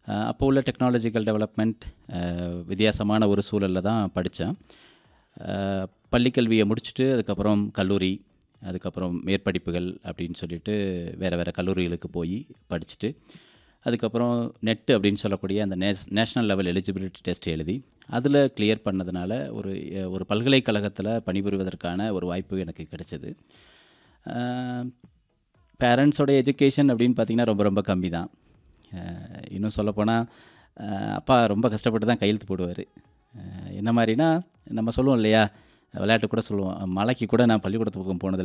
அப்போ உள்ள technological development வித்தியாசமான ஒரு சூழலில் தான் படித்தேன் பள்ளிக்கல்வியை முடிச்சுட்டு அதுக்கப்புறம் கல்லூரி அதுக்கப்புறம் மேற்படிப்புகள் அப்படின்னு சொல்லிட்டு வேறு வேறு கல்லூரிகளுக்கு போய் படிச்சுட்டு அதுக்கப்புறம் நெட்டு அப்படின்னு சொல்லக்கூடிய அந்த நேஸ் நேஷ்னல் லெவல் எலிஜிபிலிட்டி டெஸ்ட் எழுதி அதில் கிளியர் பண்ணதுனால ஒரு ஒரு பல்கலைக்கழகத்தில் பணிபுரிவதற்கான ஒரு வாய்ப்பு எனக்கு கிடைச்சது பேரண்ட்ஸோட எஜுகேஷன் அப்படின்னு பார்த்திங்கன்னா ரொம்ப ரொம்ப கம்மி தான் இன்னும் சொல்லப்போனால் அப்பா ரொம்ப கஷ்டப்பட்டு தான் கையெழுத்து போடுவார் என்ன மாதிரினா நம்ம சொல்லுவோம் இல்லையா விளையாட்டு கூட சொல்லுவோம் மலைக்கு கூட நான் பள்ளிக்கூடத்துக்கு போனதில்லை